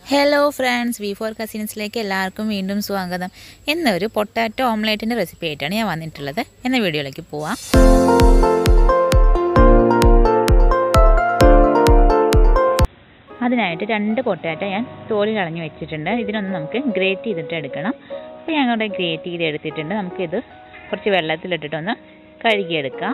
hello friends V four കസിൻസിലേക്ക് എല്ലാവർക്കും വീണ്ടും സ്വാഗതം ഇന്നൊരു പൊട്ടാറ്റോ ഓംലേറ്റിൻ്റെ റെസിപ്പി ആയിട്ടാണ് ഞാൻ വന്നിട്ടുള്ളത് എന്ന വീഡിയോയിലേക്ക് പോവാം അതിനായിട്ട് രണ്ട് പൊട്ടാറ്റോ ഞാൻ തോല് കളഞ്ഞ് വെച്ചിട്ടുണ്ട് ഇതിനൊന്ന് നമുക്ക് ഗ്രേറ്റ് ചെയ്തിട്ട് എടുക്കണം അപ്പോൾ ഞാൻ ഇവിടെ ഗ്രേറ്റ് ചെയ്ത് എടുത്തിട്ടുണ്ട് നമുക്കിത് കുറച്ച് വെള്ളത്തിലിട്ടിട്ടൊന്ന് കഴുകിയെടുക്കാം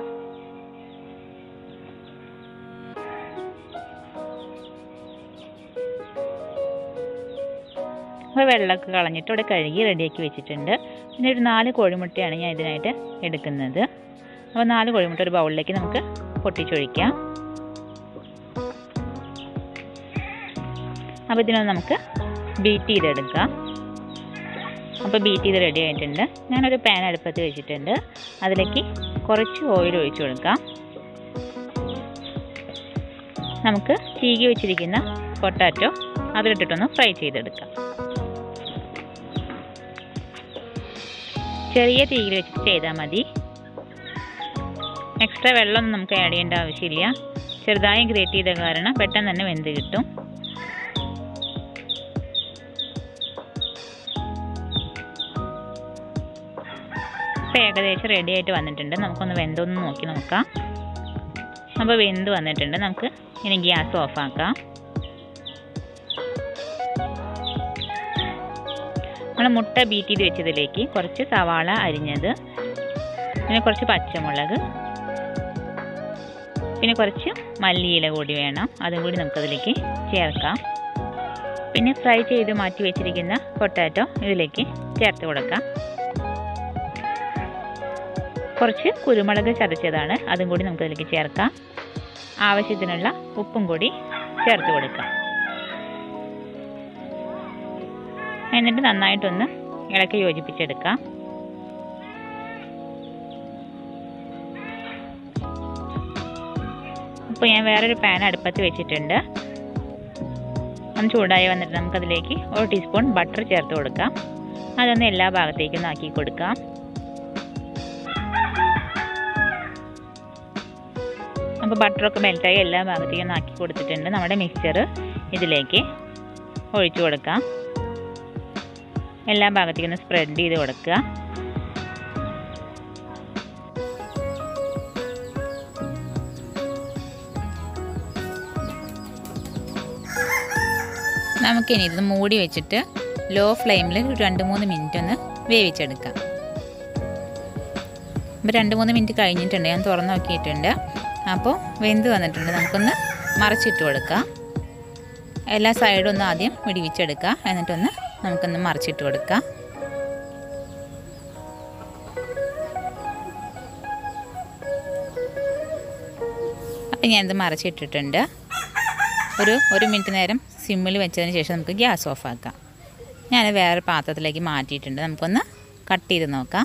അപ്പോൾ വെള്ളമൊക്കെ കളഞ്ഞിട്ട് ഇവിടെ കഴുകി റെഡിയാക്കി വെച്ചിട്ടുണ്ട് പിന്നെ ഒരു നാല് കോഴിമുട്ടയാണ് ഞാൻ ഇതിനായിട്ട് എടുക്കുന്നത് അപ്പോൾ നാല് കോഴിമുട്ട ഒരു ബൗളിലേക്ക് നമുക്ക് പൊട്ടിച്ചൊഴിക്കാം അപ്പോൾ ഇതിനൊന്ന് നമുക്ക് ബീറ്റ് ചെയ്തെടുക്കാം അപ്പോൾ ബീറ്റ് ചെയ്ത് റെഡി ആയിട്ടുണ്ട് ഞാനൊരു പാൻ അടുപ്പത്ത് വെച്ചിട്ടുണ്ട് അതിലേക്ക് കുറച്ച് ഓയിൽ ഒഴിച്ചു കൊടുക്കാം നമുക്ക് ചീകി വെച്ചിരിക്കുന്ന പൊട്ടാറ്റോ അതിലിട്ടിട്ടൊന്ന് ഫ്രൈ ചെയ്തെടുക്കാം ചെറിയ തീയിൽ വെച്ചിട്ട് ചെയ്താൽ മതി എക്സ്ട്രാ വെള്ളമൊന്നും നമുക്ക് ആഡ് ചെയ്യേണ്ട ആവശ്യമില്ല ചെറുതായി ഗ്രേറ്റ് ചെയ്ത കാരണം പെട്ടെന്ന് തന്നെ വെന്ത് കിട്ടും ഇപ്പം ഏകദേശം റെഡി ആയിട്ട് വന്നിട്ടുണ്ട് നമുക്കൊന്ന് വെന്തൊന്ന് നോക്കി നോക്കാം അപ്പോൾ വെന്ത് വന്നിട്ടുണ്ട് നമുക്ക് ഇനി ഗ്യാസ് ഓഫാക്കാം നമ്മൾ മുട്ട ബീറ്റ് ചെയ്ത് വെച്ചതിലേക്ക് കുറച്ച് സവാള അരിഞ്ഞത് പിന്നെ കുറച്ച് പച്ചമുളക് പിന്നെ കുറച്ച് മല്ലിയില കൂടി വേണം അതും കൂടി നമുക്കതിലേക്ക് ചേർക്കാം പിന്നെ ഫ്രൈ ചെയ്ത് മാറ്റി വെച്ചിരിക്കുന്ന പൊട്ടാറ്റോ ഇതിലേക്ക് ചേർത്ത് കൊടുക്കാം കുറച്ച് കുരുമുളക് ചതച്ചതാണ് അതും കൂടി നമുക്കതിലേക്ക് ചേർക്കാം ആവശ്യത്തിനുള്ള ഉപ്പും കൂടി ചേർത്ത് കൊടുക്കാം എന്നിട്ട് നന്നായിട്ടൊന്ന് ഇളക്കി യോജിപ്പിച്ചെടുക്കാം അപ്പോൾ ഞാൻ വേറൊരു പാൻ അടുപ്പത്ത് വെച്ചിട്ടുണ്ട് ഒന്ന് ചൂടായി വന്നിട്ട് നമുക്കതിലേക്ക് ഒരു ടീസ്പൂൺ ബട്ടർ ചേർത്ത് കൊടുക്കാം അതൊന്ന് എല്ലാ ഭാഗത്തേക്കും ആക്കി കൊടുക്കാം അപ്പോൾ ബട്ടറൊക്കെ മെൽറ്റായി എല്ലാ ഭാഗത്തേക്കും ആക്കി കൊടുത്തിട്ടുണ്ട് നമ്മുടെ മിക്സ്ചർ ഇതിലേക്ക് ഒഴിച്ചു കൊടുക്കാം എല്ലാ ഭാഗത്തേക്കും ഒന്ന് സ്പ്രെഡ് ചെയ്ത് കൊടുക്കുക നമുക്കിനി ഇത് മൂടി വെച്ചിട്ട് ലോ ഫ്ലെയിമിൽ രണ്ട് മൂന്ന് മിനിറ്റ് ഒന്ന് വേവിച്ചെടുക്കാം അപ്പോൾ രണ്ട് മൂന്ന് മിനിറ്റ് കഴിഞ്ഞിട്ടുണ്ട് ഞാൻ തുറന്ന് നോക്കിയിട്ടുണ്ട് അപ്പോൾ വെന്ത് വന്നിട്ടുണ്ട് നമുക്കൊന്ന് മറിച്ചിട്ട് കൊടുക്കാം എല്ലാ സൈഡും ഒന്ന് ആദ്യം വിടിവിച്ചെടുക്കുക എന്നിട്ടൊന്ന് നമുക്കൊന്ന് മറിച്ചിട്ട് കൊടുക്കാം അപ്പം ഞാനിത് മറിച്ചിട്ടിട്ടുണ്ട് ഒരു ഒരു മിനിറ്റ് നേരം സിമ്മിൽ വെച്ചതിന് ശേഷം നമുക്ക് ഗ്യാസ് ഓഫ് ആക്കാം ഞാൻ വേറെ പാത്രത്തിലേക്ക് മാറ്റിയിട്ടുണ്ട് നമുക്കൊന്ന് കട്ട് ചെയ്ത് നോക്കാം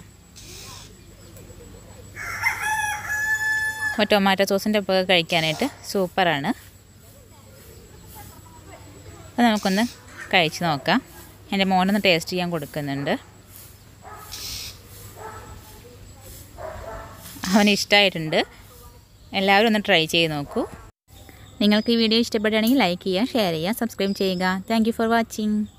അപ്പോൾ ടൊമാറ്റോ സോസിൻ്റെ ഒപ്പം കഴിക്കാനായിട്ട് സൂപ്പറാണ് അത് നമുക്കൊന്ന് കഴിച്ച് നോക്കാം എൻ്റെ മോനൊന്ന് ടേസ്റ്റ് ചെയ്യാൻ കൊടുക്കുന്നുണ്ട് അവന് ഇഷ്ടമായിട്ടുണ്ട് എല്ലാവരും ഒന്ന് ട്രൈ ചെയ്ത് നോക്കൂ നിങ്ങൾക്ക് ഈ വീഡിയോ ഇഷ്ടപ്പെടുകയാണെങ്കിൽ ലൈക്ക് ചെയ്യുക ഷെയർ ചെയ്യുക സബ്സ്ക്രൈബ് ചെയ്യുക താങ്ക് ഫോർ വാച്ചിങ്